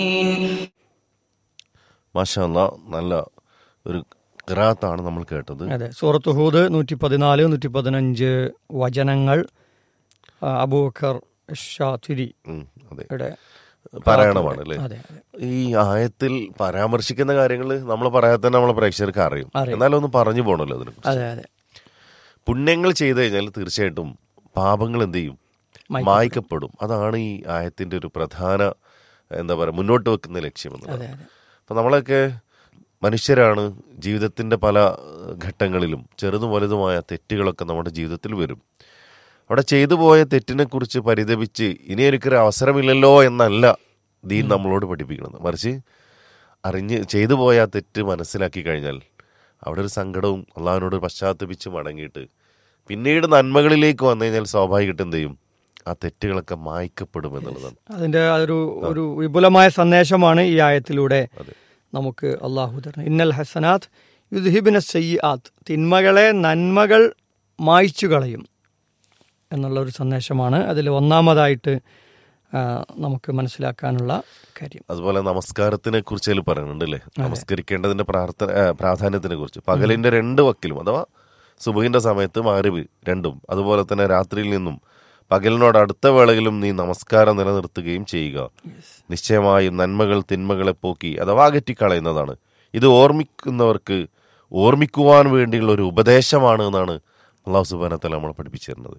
മാഷാ അല്ലാ, നല്ല ഒരു ഖിറാത്താണ് നമ്മൾ കേട്ടത് അതെ സൂറത്ത് ഹൂദ് നൂറ്റി പതിനാല് നൂറ്റി പതിനഞ്ച് വചനങ്ങൾ ആ, അബൂബക്കർ ഷാതിരി ഉം, അതെ യുടെ പാരായണമാണ് അല്ലേ അതെ അതെ ഈ ആയത്തിൽ പരാമർശിക്കുന്ന കാര്യങ്ങൾ നമ്മൾ പറയാതെ തന്നെ നമ്മളെ പ്രേക്ഷകർക്ക് അറിയും അറിയും. എന്നാലും ഒന്ന് പറഞ്ഞു പോകണല്ലോ അതിനെ അതെ അതെ പുണ്യങ്ങൾ ചെയ്തു കഴിഞ്ഞാൽ തീർച്ചയായിട്ടും പാപങ്ങൾ എന്ത് ചെയ്യും മായ്ക്കപ്പെടും അതാണ് ഈ ആയത്തിന്റെ ഒരു പ്രധാന എന്താ പറയുക മുന്നോട്ട് വെക്കുന്ന ലക്ഷ്യം എന്നുള്ളത് അതെ അതെ അപ്പം നമ്മളൊക്കെ മനുഷ്യരാണ് ജീവിതത്തിൻ്റെ പല ഏഹ്, ഘട്ടങ്ങളിലും ചെറുതും വലുതുമായ തെറ്റുകളൊക്കെ നമ്മുടെ ജീവിതത്തിൽ വരും അവിടെ ചെയ്തു പോയ തെറ്റിനെ കുറിച്ച് പരിതപിച്ച് ഇനി എനിക്കൊരു അവസരമില്ലല്ലോ എന്നല്ല ദീൻ നമ്മളോട് പഠിപ്പിക്കുന്നത് മറിച്ച് അറിഞ്ഞ് ചെയ്തു പോയ ആ തെറ്റ് മനസ്സിലാക്കി കഴിഞ്ഞാൽ അവിടെ ഒരു സങ്കടവും അള്ളാഹിനോട് പശ്ചാത്തപിച്ച് മടങ്ങിയിട്ട് പിന്നീട് നന്മകളിലേക്ക് വന്നു കഴിഞ്ഞാൽ സ്വാഭാവികമായിട്ട് എന്ത് ചെയ്യും ആ തെറ്റുകളൊക്കെ മായ്ക്കപ്പെടും എന്നുള്ളതാണ് അതിന്റെ ആ ഒരു ഒരു വിപുലമായ സന്ദേശമാണ് ഈ ആയത്തിലൂടെ അതെ നമുക്ക് അള്ളാഹു തരുന്നത് ഇന്നൽ ഹസനാത്ത് യുദ്ഹിബിന സയ്യാത്ത് തിന്മകളെ നന്മകൾ മായ്ച്ചു കളയും എന്നുള്ള ഒരു സന്ദേശമാണ് അതിൽ ഒന്നാമതായിട്ട് ആ, നമുക്ക് മനസ്സിലാക്കാനുള്ള കാര്യം അതുപോലെ നമസ്കാരത്തിനെ കുറിച്ച് അതിൽ പറയുന്നുണ്ട് അല്ലേ നമസ്കരിക്കേണ്ടതിന്റെ പ്രാർത്ഥന ആ, പ്രാധാന്യത്തിനെ കുറിച്ച് പകലിന്റെ രണ്ട് വക്കിലും അഥവാ സുബഹിന്റെ സമയത്ത് മാറിവ് രണ്ടും അതുപോലെ തന്നെ രാത്രിയിൽ നിന്നും പകലിനോട് അടുത്ത വേളയിലും നീ നമസ്കാരം നിലനിർത്തുകയും ചെയ്യുക നിശ്ചയമായും നന്മകൾ തിന്മകളെ പോക്കി അഥവാ അകറ്റിക്കളയുന്നതാണ് ഇത് ഓർമ്മിക്കുന്നവർക്ക് ഓർമ്മിക്കുവാൻ വേണ്ടിയുള്ള ഒരു ഉപദേശമാണ് എന്നാണ് അള്ളാഹു സുബാനത്തല നമ്മളെ പഠിപ്പിച്ചു തരുന്നത്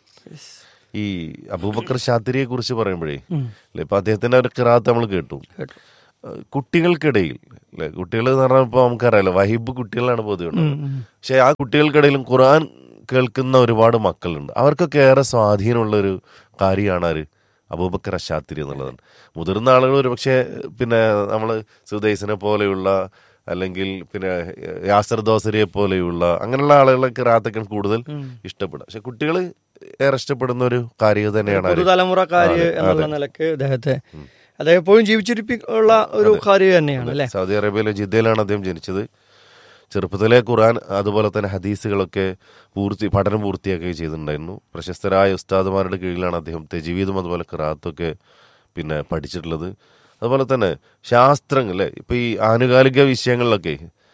ഈ അബൂബക്കർ ഷാത്തിരിയെ കുറിച്ച് പറയുമ്പോഴേ അല്ലെ ഇപ്പൊ അദ്ദേഹത്തിന്റെ ഒരു കിറാത്ത് നമ്മൾ കേട്ടു കേട്ടു ഏഹ് കുട്ടികൾക്കിടയിൽ അല്ലെ കുട്ടികൾ എന്ന് പറഞ്ഞാൽ ഇപ്പൊ നമുക്കറിയാലോ വഹിബ് കുട്ടികളാണ് പൊതുവെ ഉള്ളത്. പക്ഷെ ആ കുട്ടികൾക്കിടയിലും ഖുർആൻ കേൾക്കുന്ന ഒരുപാട് മക്കളുണ്ട് അവർക്കൊക്കെ ഏറെ സ്വാധീനമുള്ള ഒരു കാര്യമാണ് ആര് അബൂബക്കർ അഷാത്തിരി എന്നുള്ളതാണ് മുതിർന്ന ആളുകൾ ഒരു പക്ഷേ പിന്നെ നമ്മൾ സുദൈസിനെ പോലെയുള്ള അല്ലെങ്കിൽ പിന്നെ യാസർ ദോസരിയെ പോലെയുള്ള അങ്ങനെയുള്ള ആളുകളൊക്കെ റാത്തൊക്കെ കൂടുതൽ ഇഷ്ടപ്പെടുക പക്ഷെ കുട്ടികൾ ഏറെ ഇഷ്ടപ്പെടുന്ന ഒരു കാര്യം തന്നെയാണ് ആര്? പുതുതലമുറക്കാര് അതെ, എന്നുള്ള അതെ. നിലക്ക് അദ്ദേഹത്തെ അദ്ദേഹം എപ്പോഴും ജീവിച്ചിരിപ്പിക്കുള്ള ഒരു കാര്യം തന്നെയാണ് അല്ലെ സൗദി അറേബ്യയിലെ ജിദ്ദയിലാണ് അദ്ദേഹം ജനിച്ചത് ചെറുപ്പത്തിലെ ഖുർആൻ അതുപോലെ തന്നെ ഹദീസുകളൊക്കെ പൂർത്തി പഠനം പൂർത്തിയാക്കുകയും ചെയ്തിട്ടുണ്ടായിരുന്നു പ്രശസ്തരായ ഉസ്താദുമാരുടെ കീഴിലാണ് അദ്ദേഹം തെജീവീതും അതുപോലെ ഖിറാത്തൊക്കെ പിന്നെ പഠിച്ചിട്ടുള്ളത് അതുപോലെ തന്നെ ശാസ്ത്രങ്ങൾ അല്ലേ ഇപ്പൊ ഈ ആനുകാലിക വിഷയങ്ങളിലൊക്കെ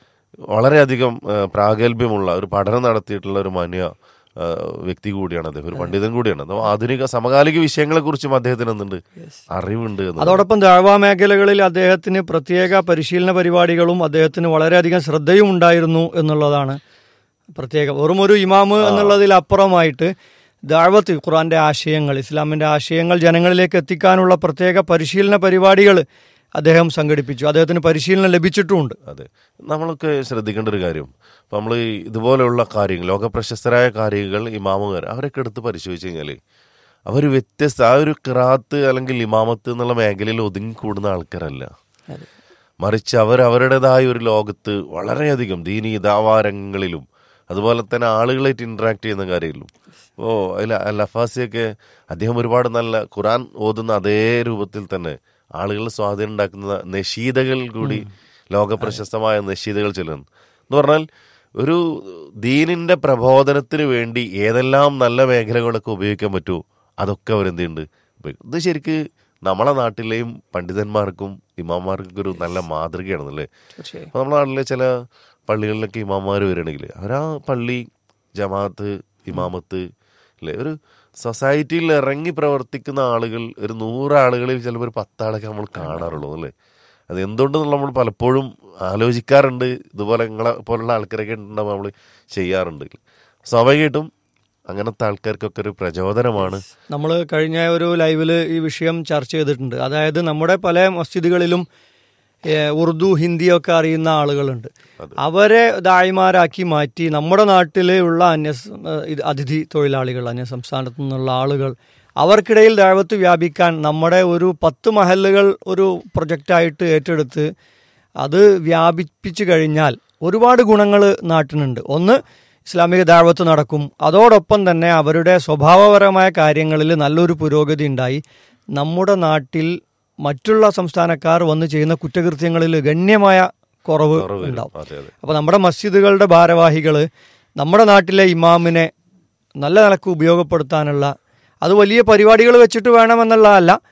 വളരെയധികം ആ, പ്രാഗൽഭ്യമുള്ള ഒരു പഠനം നടത്തിയിട്ടുള്ള ഒരു മാന്യ ആ, വ്യക്തി കൂടിയാണ് അദ്ദേഹം ഒരു പണ്ഡിതൻ കൂടിയാണ് അപ്പോൾ ആധുനിക സമകാലിക വിഷയങ്ങളെ കുറിച്ചും അദ്ദേഹത്തിന് എന്തുണ്ട് അറിവുണ്ട് എന്ന് അതോടൊപ്പം ദാഴ്വാ മേഖലകളിൽ അദ്ദേഹത്തിന് പ്രത്യേക പരിശീലന പരിപാടികളും അദ്ദേഹത്തിന് വളരെയധികം ശ്രദ്ധയും ഉണ്ടായിരുന്നു എന്നുള്ളതാണ് പ്രത്യേകം വെറും ഒരു ഇമാമ് എന്നുള്ളതിലപ്പുറമായിട്ട് ദാഴ്വത്ത് ഖുറാന്റെ ആശയങ്ങൾ ഇസ്ലാമിന്റെ ആശയങ്ങൾ ജനങ്ങളിലേക്ക് എത്തിക്കാനുള്ള പ്രത്യേക പരിശീലന പരിപാടികൾ അദ്ദേഹം സംഘടിപ്പിച്ചു അദ്ദേഹത്തിന് പരിശീലനം ലഭിച്ചിട്ടുമുണ്ട് അതെ നമ്മളൊക്കെ ശ്രദ്ധിക്കേണ്ട ഒരു കാര്യം ഇപ്പം നമ്മൾ ഇതുപോലെയുള്ള കാര്യങ്ങൾ ലോക പ്രശസ്തരായ കാര്യങ്ങൾ ഇമാമുകാർ അവരൊക്കെ എടുത്ത് പരിശോധിച്ച് കഴിഞ്ഞാൽ അവർ വ്യത്യസ്ത ആ ഒരു കിറാത്ത് അല്ലെങ്കിൽ ഇമാമത്ത് എന്നുള്ള മേഖലയിൽ ഒതുങ്ങിക്കൂടുന്ന ആൾക്കാരല്ല മറിച്ച് അവർ അവരുടേതായ ഒരു ലോകത്ത് വളരെയധികം ദീനി ദാവാരങ്ങളിലും അതുപോലെ തന്നെ ആളുകളായിട്ട് ഇന്ററാക്ട് ചെയ്യുന്ന കാര്യങ്ങളിലും ഓ അതിൽ ലഫാസിയൊക്കെ അദ്ദേഹം ഒരുപാട് നല്ല ഖുറാൻ ഓതുന്ന അതേ രൂപത്തിൽ തന്നെ ആളുകൾ സ്വാധീനം ഉണ്ടാക്കുന്ന നഷീദകൾ കൂടി ലോക പ്രശസ്തമായ നഷീദകൾ ചൊല്ലുന്നു എന്ന് പറഞ്ഞാൽ ഒരു ദീനിന്റെ പ്രബോധനത്തിന് വേണ്ടി ഏതെല്ലാം നല്ല മേഖലകളൊക്കെ ഉപയോഗിക്കാൻ പറ്റുമോ അതൊക്കെ അവരെന്ത് ചെയ്യുന്നുണ്ട് ഉപയോഗിക്കും. ഇത് ശരിക്ക് നമ്മളെ നാട്ടിലെയും പണ്ഡിതന്മാർക്കും ഇമാമാർക്കൊക്കെ ഒരു നല്ല മാതൃകയാണെന്നല്ലേ തീർച്ചയായും അപ്പൊ നമ്മുടെ നാട്ടിലെ ചില പള്ളികളിലൊക്കെ ഇമാമാർ വരികയാണെങ്കിൽ അവരാ പള്ളി ജമാഅത്ത് ഇമാമത്ത് അല്ലേ ഒരു സൊസൈറ്റിയിൽ ഇറങ്ങി പ്രവർത്തിക്കുന്ന ആളുകൾ ഒരു നൂറ് ആളുകളിൽ ചിലപ്പോൾ ഒരു പത്താളൊക്കെ നമ്മൾ കാണാറുള്ളൂ അല്ലേ അത് എന്തുകൊണ്ടെന്നുള്ള നമ്മൾ പലപ്പോഴും ആലോചിക്കാറുണ്ട് ഇതുപോലെ നിങ്ങളെ പോലുള്ള ആൾക്കാരൊക്കെ ഉണ്ടാവും നമ്മൾ ചെയ്യാറുണ്ട് സ്വാഭാവികമായിട്ടും അങ്ങനത്തെ ആൾക്കാർക്കൊക്കെ ഒരു പ്രചോദനമാണ് നമ്മൾ കഴിഞ്ഞ ഒരു ലൈവില് ഈ വിഷയം ചർച്ച ചെയ്തിട്ടുണ്ട് അതായത് നമ്മുടെ പല മസ്ജിദുകളിലും ഏഹ്, ഉറുദു ഹിന്ദിയൊക്കെ അറിയുന്ന ആളുകളുണ്ട് അവരെ ദായിമാരാക്കി മാറ്റി നമ്മുടെ നാട്ടിലുള്ള അന്യ സ്- ഏഹ്, ഇത് അതിഥി തൊഴിലാളികൾ അന്യ സംസ്ഥാനത്തു നിന്നുള്ള ആളുകൾ അവർക്കിടയിൽ ദാവത്ത് വ്യാപിക്കാൻ നമ്മുടെ ഒരു പത്ത് മഹല്ലുകൾ ഒരു പ്രൊജക്റ്റായിട്ട് ഏറ്റെടുത്ത് അത് വ്യാപിപ്പിച്ചു കഴിഞ്ഞാൽ ഒരുപാട് ഗുണങ്ങൾ നാട്ടിനുണ്ട് ഒന്ന് ഇസ്ലാമിക ദാവത്ത് നടക്കും അതോടൊപ്പം തന്നെ അവരുടെ സ്വഭാവപരമായ കാര്യങ്ങളിൽ നല്ലൊരു പുരോഗതി ഉണ്ടായി നമ്മുടെ നാട്ടിൽ മറ്റുള്ള സംസ്ഥാനക്കാർ വന്ന് ചെയ്യുന്ന കുറ്റകൃത്യങ്ങളിൽ ഗണ്യമായ കുറവ് കുറവ് വരും. ഉണ്ടാവും അതെ അതെ അപ്പോൾ നമ്മുടെ മസ്ജിദുകളുടെ ഭാരവാഹികൾ നമ്മുടെ നാട്ടിലെ ഇമാമിനെ നല്ല നിലക്ക് ഉപയോഗപ്പെടുത്താനുള്ള അത് വലിയ പരിപാടികൾ വെച്ചിട്ട് വേണമെന്നുള്ളതല്ല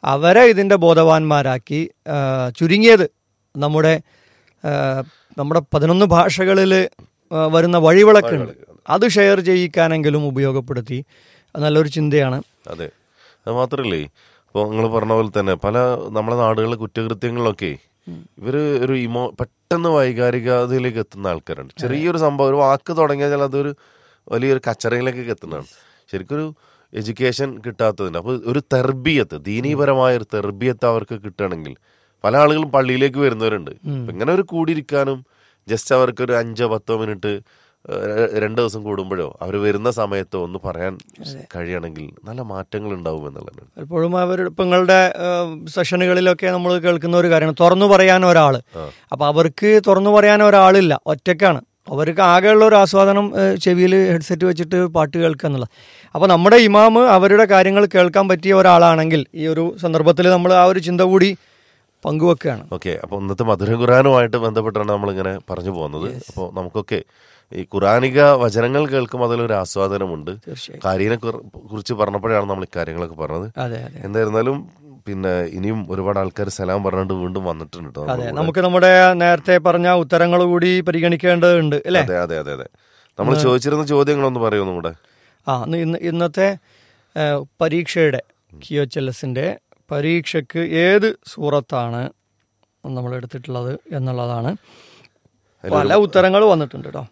അവരെ ഇതിൻ്റെ ബോധവാന്മാരാക്കി ആ, ചുരുങ്ങിയത് നമ്മുടെ ആ, നമ്മുടെ പതിനൊന്ന് ഭാഷകളിൽ വരുന്ന വഴിവിളക്കുണ്ട് അത് ഷെയർ ചെയ്യിക്കാനെങ്കിലും ഉപയോഗപ്പെടുത്തി അത് നല്ലൊരു ചിന്തയാണ് അതെ അത് മാത്രല്ലേ ഇപ്പോൾ നിങ്ങൾ പറഞ്ഞ പോലെ തന്നെ പല നമ്മുടെ നാടുകളിലെ കുറ്റകൃത്യങ്ങളിലൊക്കെ ഇവര് ഒരു ഇമോ പെട്ടെന്ന് വൈകാരികതയിലേക്ക് എത്തുന്ന ആൾക്കാരാണ് ചെറിയൊരു സംഭവം ഒരു വാക്ക് തുടങ്ങിയാൽ ചില അതൊരു വലിയൊരു കച്ചറയിലേക്കൊക്കെ എത്തുന്നതാണ് ശരിക്കും ഒരു എഡ്യൂക്കേഷൻ കിട്ടാത്തതിന് അപ്പോൾ ഒരു തെർബിയത്ത് ദീനീപരമായ ഒരു തെർബിയത്ത് അവർക്ക് കിട്ടുകയാണെങ്കിൽ പല ആളുകളും പള്ളിയിലേക്ക് വരുന്നവരുണ്ട് അപ്പൊ ഇങ്ങനെ ഒരു കൂടിയിരിക്കാനും ജസ്റ്റ് അവർക്ക് ഒരു അഞ്ചോ പത്തോ മിനിറ്റ് ഏഹ്, രണ്ട് ദിവസം കൂടുമ്പോഴോ അവർ വരുന്ന സമയത്തോ ഒന്ന് പറയാൻ കഴിയണമെങ്കിൽ നല്ല മാറ്റങ്ങൾ ഉണ്ടാവും എന്നുള്ളതാണ് പലപ്പോഴും അവർ ഇപ്പം നിങ്ങളുടെ സെഷനുകളിലൊക്കെ നമ്മൾ കേൾക്കുന്ന ഒരു കാര്യമാണ് തുറന്നു പറയാൻ ഒരാൾ അപ്പം അവർക്ക് തുറന്നു പറയാൻ ഒരാളില്ല ഒറ്റക്കാണ് അവർക്ക് ആകെയുള്ള ഒരു ആസ്വാദനം ചെവിയിൽ ഹെഡ്സെറ്റ് വെച്ചിട്ട് പാട്ട് കേൾക്കുക എന്നുള്ളത് അപ്പോൾ നമ്മുടെ ഇമാമ് അവരുടെ കാര്യങ്ങൾ കേൾക്കാൻ പറ്റിയ ഒരാളാണെങ്കിൽ ഈ ഒരു സന്ദർഭത്തിൽ നമ്മൾ ആ ഒരു ചിന്ത കൂടി പങ്കുവെക്കുകയാണ് ഓക്കെ അപ്പോൾ ഇന്നത്തെ മധുര ഖുറാനുമായിട്ട് ബന്ധപ്പെട്ടാണ് നമ്മളിങ്ങനെ പറഞ്ഞു പോകുന്നത് അപ്പോൾ നമുക്കൊക്കെ ഈ ഖുറാനിക വചനങ്ങൾ കേൾക്കുമ്പോൾ അതിലൊരു ആസ്വാദനമുണ്ട് തീർച്ചയായും കാര്യനെ കുർ- കുറിച്ച് പറഞ്ഞപ്പോഴാണ് നമ്മൾ ഇക്കാര്യങ്ങളൊക്കെ പറഞ്ഞത് അതെ അതെ എന്തായിരുന്നാലും പിന്നെ ഇനിയും ഒരുപാട് ആൾക്കാർ സലാം പറഞ്ഞിട്ട് വീണ്ടും വന്നിട്ടുണ്ട് കേട്ടോ അതെ നമുക്ക് നമ്മുടെ നേരത്തെ പറഞ്ഞ ഉത്തരങ്ങൾ കൂടി പരിഗണിക്കേണ്ടതുണ്ട് അല്ലേ അതെ അതെ അതെ അതെ നമ്മൾ ചോദിച്ചിരുന്ന ചോദ്യങ്ങളൊന്ന് പറയൂ നമ്മുടെ ആ ഇന്ന് ഇന്ന് ഇന്നത്തെ ആ, പരീക്ഷയുടെ ക്യു എച്ച് എൽ എസിൻ്റെ പരീക്ഷയ്ക്ക് ഏത് സൂറത്താണ് നമ്മൾ എടുത്തിട്ടുള്ളത് എന്നുള്ളതാണ് പല ഉത്തരങ്ങൾ വന്നിട്ടുണ്ട് കേട്ടോ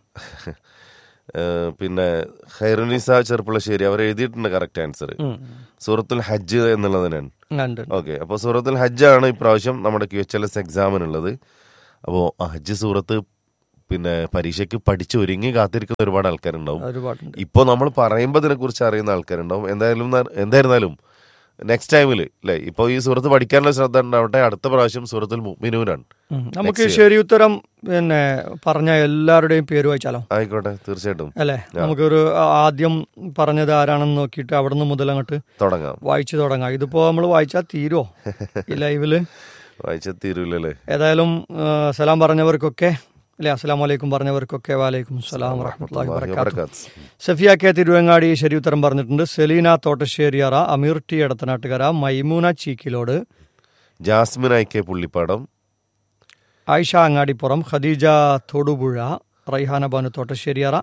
ഏഹ് പിന്നെ ഖൈറുനിസ ചെറുപ്പുളശ്ശേരി അവർ എഴുതിയിട്ടുണ്ട് കറക്റ്റ് ആൻസർ ഉം. സൂറത്തുൽ ഹജ്ജ് എന്നുള്ളതിനാണ് ഉണ്ട് ഓക്കെ അപ്പോൾ സൂറത്തുൽ ഹജ്ജാണ് ഇപ്രാവശ്യം നമ്മുടെ ക്യു എച്ച് എൽ എസ് എക്സാമിനുള്ളത് അപ്പോൾ ഹജ്ജ് സൂറത്ത് പിന്നെ പരീക്ഷയ്ക്ക് പഠിച്ച് ഒരുങ്ങി കാത്തിരിക്കുന്ന ഒരുപാട് ആൾക്കാരുണ്ടാവും ഒരുപാടുണ്ട് ഇപ്പോൾ നമ്മൾ പറയുമ്പോൾ ഇതിനെക്കുറിച്ച് അറിയുന്ന ആൾക്കാരുണ്ടാവും എന്തായാലും ന- എന്തായിരുന്നാലും നെക്സ്റ്റ് ടൈമിൽ അല്ലേ ഇപ്പോൾ ഈ സൂറത്ത് പഠിക്കാനുള്ള ശ്രദ്ധ ഉണ്ടാവട്ടെ അടുത്ത പ്രാവശ്യം സൂറത്തുൽ മുഅ്മിനൂനാണ് ഉം. നമുക്ക് ശരി ഉത്തരം പിന്നെ പറഞ്ഞ എല്ലാവരുടെയും പേര് വായിച്ചാലോ ആയിക്കോട്ടെ തീർച്ചയായിട്ടും അല്ലേ നമുക്കൊരു ആ- ആദ്യം പറഞ്ഞത് ആരാണെന്ന് നോക്കിയിട്ട് അവിടുന്ന് മുതൽ അങ്ങോട്ട് തുടങ്ങാം വായിച്ചു തുടങ്ങാം ഇതിപ്പോ നമ്മൾ വായിച്ചാൽ തീരുമോ ഈ ലൈവില് വായിച്ച തീരൂലല്ലേ ഏതായാലും ആ, സലാം പറഞ്ഞവർക്കൊക്കെ അല്ലെ അസ്സലാം വലൈക്കും പറഞ്ഞവർക്കൊക്കെ വാലൈക്കും സലാം വറഹ്മത്തുള്ളാഹി വബറകാതുഹു വബറകാത്ത്. സഫിയ കെ തിരുവങ്ങാടി ശരി ഉത്തരം പറഞ്ഞിട്ടുണ്ട് Selina Thottasseriyara Ameer T Edathanattukara Maimoona Cheekkilode Jasmine I K Pullippadam Ayisha Angadippuram Khadeeja Thodupuzha Raihana Banu Thottasseriyara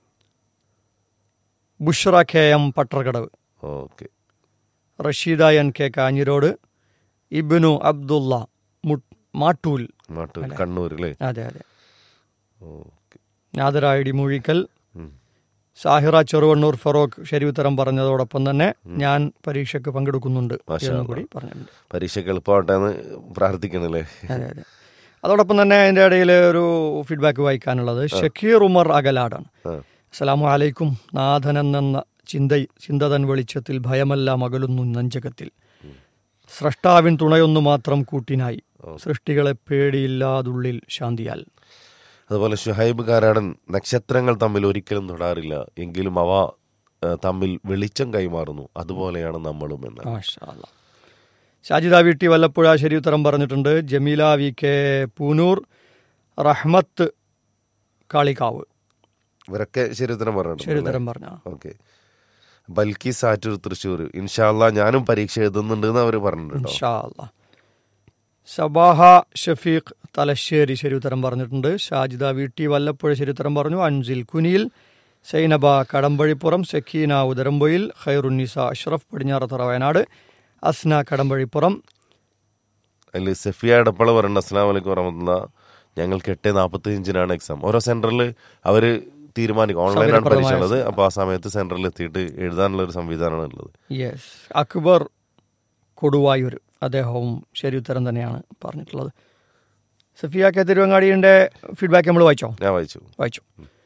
Bushra K M Pattarkadavu okay Rasheeda N K Kanhirode Ibnu Abdulla മു- മാട്ടൂൽ നാട്ടു കണ്ണൂർ അല്ലേ അതെ അതെ ഓക്കെ നാദരായിടി മൂഴിക്കൽ ഉം. സാഹിറ ചെറുവണ്ണൂർ ഫറോക്ക് ശരി ഉത്തരം പറഞ്ഞതോടൊപ്പം തന്നെ ഞാൻ പരീക്ഷയ്ക്ക് പങ്കെടുക്കുന്നുണ്ട് മാഷാ എന്നും കൂടി പറഞ്ഞിട്ടുണ്ട് പരീക്ഷയ്ക്ക് എളുപ്പമാവട്ടെ എന്ന് പ്രാർത്ഥിക്കണല്ലേ അതെ അതെ അതോടൊപ്പം തന്നെ അതിൻ്റെ ഇടയിൽ ഒരു ഫീഡ്ബാക്ക് വായിക്കാനുള്ളത് ഷക്കീർ ഉമർ അകലാടാണ് ആ. അസ്സലാമു അലൈക്കും നാഥനെന്ന ചിന്ത ചിന്തതൻ വെളിച്ചത്തിൽ ഭയമെല്ലാം അകലുന്നു നെഞ്ചകത്തിൽ സ്രഷ്ടാവിൻ തുണയൊന്നു മാത്രം കൂട്ടിനായി സൃഷ്ടികളെ പേടിയില്ലാതുള്ളിൽ ശാന്തിയാൽ അതുപോലെ ഷുഹൈബ് കാരാടൻ നക്ഷത്രങ്ങൾ തമ്മിൽ ഒരിക്കലും തൊടാറില്ല എങ്കിലും അവ ആ, തമ്മിൽ വെളിച്ചം കൈമാറുന്നു അതുപോലെയാണ് നമ്മളും എന്ന് മാഷാ അല്ലാ. ഷാജിദ വീട്ടി വല്ലപ്പുഴ ശരി ഉത്തരം പറഞ്ഞിട്ടുണ്ട് ജമീല വി കെ പൂനൂർ റഹ്മത്ത് കാളികാവ് ഇവരൊക്കെ ശരി ഉത്തരം ശരി പറഞ്ഞു ഉത്തരം പറഞ്ഞ ഓക്കെ ബൽക്കി സാറ്റൂർ തൃശ്ശൂർ ഇൻഷാല്ല ഞാനും പരീക്ഷ എഴുതുന്നുണ്ട് എന്ന് അവർ പറഞ്ഞിട്ടുണ്ടോ ഇൻഷാ അല്ലാ. സബാഹ ഷഫീഖ് തലശ്ശേരി ശരി ഉത്തരം പറഞ്ഞിട്ടുണ്ട് ഷാജിദ വീട്ടി വല്ലപ്പുഴ ശരി ഉത്തരം പറഞ്ഞു അൻസിൽ കുനിയിൽ സൈനബ കടമ്പഴിപ്പുറം സക്കീന ഉദരമ്പൊയിൽ ഖൈറുന്നിസ അഷ്റഫ് പടിഞ്ഞാറത്തറ വയനാട് അസ്ന കടമ്പഴിപ്പുറം അതിൽ സഫിയ എടപ്പള പറയുന്നത് അസ്സാം വലൈക്കും വറഹമുല്ല ഞങ്ങൾക്ക് എട്ട് നാൽപ്പത്തി അഞ്ചിനാണ് എക്സാം ഓരോ സെന്ററിൽ അവർ തീരുമാനിക്കും ഓൺലൈനാണ് പരീക്ഷ ഉള്ളത് അപ്പോൾ ആ സമയത്ത് സെന്ററിൽ എത്തിയിട്ട് എഴുതാനുള്ള ഒരു സംവിധാനമാണ് ഉള്ളത് യെസ് അക്ബർ കൊടുവായൂർ അദ്ദേഹവും ശരി ഉത്തരം തന്നെയാണ് പറഞ്ഞിട്ടുള്ളത് സഫിയ കെ തിരുവങ്ങാടിയുടെ ഫീഡ്ബാക്ക് നമ്മൾ വായിച്ചോ ഞാൻ വായിച്ചു വായിച്ചു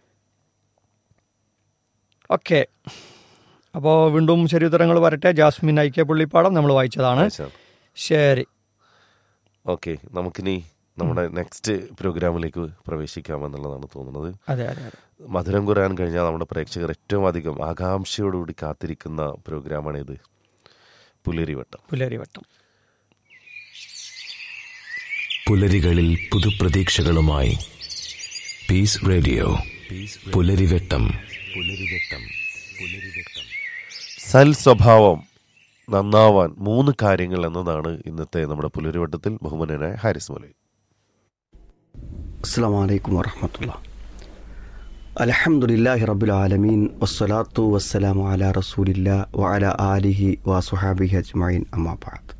ഓക്കെ അപ്പോൾ വീണ്ടും ശരി ഉത്തരങ്ങൾ വരട്ടെ ജാസ്മിൻ ഐക്യ പുള്ളിപ്പാടം നമ്മൾ വായിച്ചതാണ് വായിച്ചതാണ്. ശരി ഓക്കെ നമുക്കിനി നമ്മുടെ നെക്സ്റ്റ് പ്രോഗ്രാമിലേക്ക് പ്രവേശിക്കാമെന്നുള്ളതാണ് തോന്നുന്നത് അതെ അതെ അതെ മധുരം കുറാൻ കഴിഞ്ഞാൽ നമ്മുടെ പ്രേക്ഷകർ ഏറ്റവും അധികം ആകാംക്ഷയോടുകൂടി കാത്തിരിക്കുന്ന പ്രോഗ്രാമാണിത് പുലരിവട്ടം പുലരിവട്ടം പുലരികളിൽ പുതുപ്രതീക്ഷകളുമായി പീസ് റേഡിയോ പുലരിവെട്ടം പുലരിവെട്ടം പുലരിവെട്ടം സൽ സ്വഭാവം നന്നാവാൻ മൂന്ന് കാര്യങ്ങൾ എന്നതാണ് ഇന്നത്തെ നമ്മുടെ പുലരിവട്ടത്തിൽ ബഹുമാനായ ഹാരിസ് മൊലി അസ്സാം വലൈക്കും വറഹമത്തുള്ള അലഹമുല്ലാഹി റബുൽ ആലമീൻ വസ്സലാത്തു വസ്സലാം അല റസൂലില്ല വഅല ആലിഹി വസുഹാബിഹി അജ്മൈൻ അമ്മാബാദ്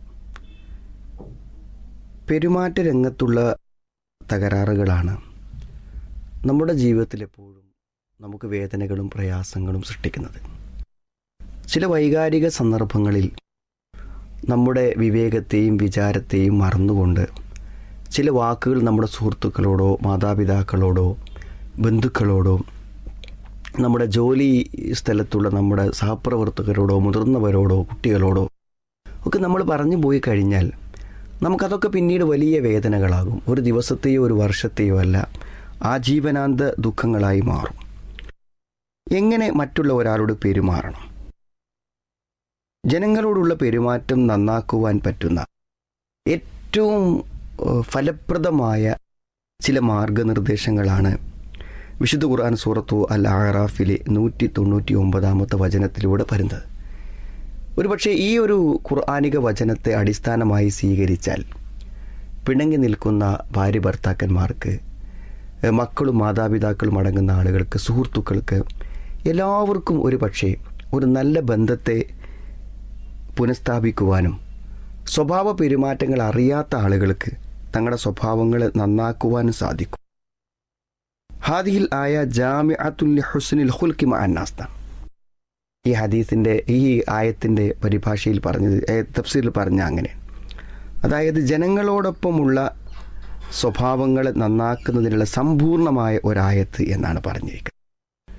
പെരുമാറ്റ രംഗത്തുള്ള തകരാറുകളാണ് നമ്മുടെ ജീവിതത്തിൽ എപ്പോഴും നമുക്ക് വേദനകളും പ്രയാസങ്ങളും സൃഷ്ടിക്കുന്നത് ചില വൈകാരിക സന്ദർഭങ്ങളിൽ നമ്മുടെ വിവേകത്തെയും വിചാരത്തെയും മറന്നുകൊണ്ട് ചില വാക്കുകൾ നമ്മുടെ സുഹൃത്തുക്കളോടോ മാതാപിതാക്കളോടോ ബന്ധുക്കളോടോ നമ്മുടെ ജോലി സ്ഥലത്തുള്ള നമ്മുടെ സഹപ്രവർത്തകരോടോ മുതിർന്നവരോടോ കുട്ടികളോടോ ഒക്കെ നമ്മൾ പറഞ്ഞു പോയി കഴിഞ്ഞാൽ നമുക്കതൊക്കെ പിന്നീട് വലിയ വേദനകളാകും ഒരു ദിവസത്തെയോ ഒരു വർഷത്തെയോ അല്ല ആജീവനാന്ത ദുഃഖങ്ങളായി മാറും എങ്ങനെ മറ്റുള്ള ഒരാളോട് പെരുമാറണം ജനങ്ങളോടുള്ള പെരുമാറ്റം നന്നാക്കുവാൻ പറ്റുന്ന ഏറ്റവും ഏഹ്, ഫലപ്രദമായ ചില മാർഗനിർദ്ദേശങ്ങളാണ് വിശുദ്ധ ഖുർആൻ സൂറത്തു അൽ ആറാഫിലെ നൂറ്റി തൊണ്ണൂറ്റി ഒമ്പതാമത്തെ വചനത്തിലൂടെ വരുന്നത് ഒരുപക്ഷെ ഈ ഒരു ഖുർആാനിക വചനത്തെ അടിസ്ഥാനമായി സ്വീകരിച്ചാൽ പിണങ്ങി നിൽക്കുന്ന ഭാര്യ ഭർത്താക്കന്മാർക്ക് ഏഹ്, മക്കളും മാതാപിതാക്കളും അടങ്ങുന്ന ആളുകൾക്ക് സുഹൃത്തുക്കൾക്ക് എല്ലാവർക്കും ഒരു പക്ഷേ ഒരു നല്ല ബന്ധത്തെ പുനഃസ്ഥാപിക്കുവാനും സ്വഭാവ പെരുമാറ്റങ്ങൾ അറിയാത്ത ആളുകൾക്ക് തങ്ങളുടെ സ്വഭാവങ്ങൾ നന്നാക്കുവാനും സാധിക്കും ഹാദിഹിൽ ആയ ജാമിഅത്തുൽ ഹുസ്നിൽ ഹുൽക്കി അന്നാസ്ത ഈ ഹദീസിൻ്റെ ഈ ആയത്തിൻ്റെ പരിഭാഷയിൽ പറഞ്ഞത് ഏ, തഫ്സീറിൽ പറഞ്ഞ അങ്ങനെ അതായത് ജനങ്ങളോടൊപ്പമുള്ള സ്വഭാവങ്ങൾ നന്നാക്കുന്നതിനുള്ള സമ്പൂർണമായ ഒരായത്ത് എന്നാണ് പറഞ്ഞിരിക്കുന്നത്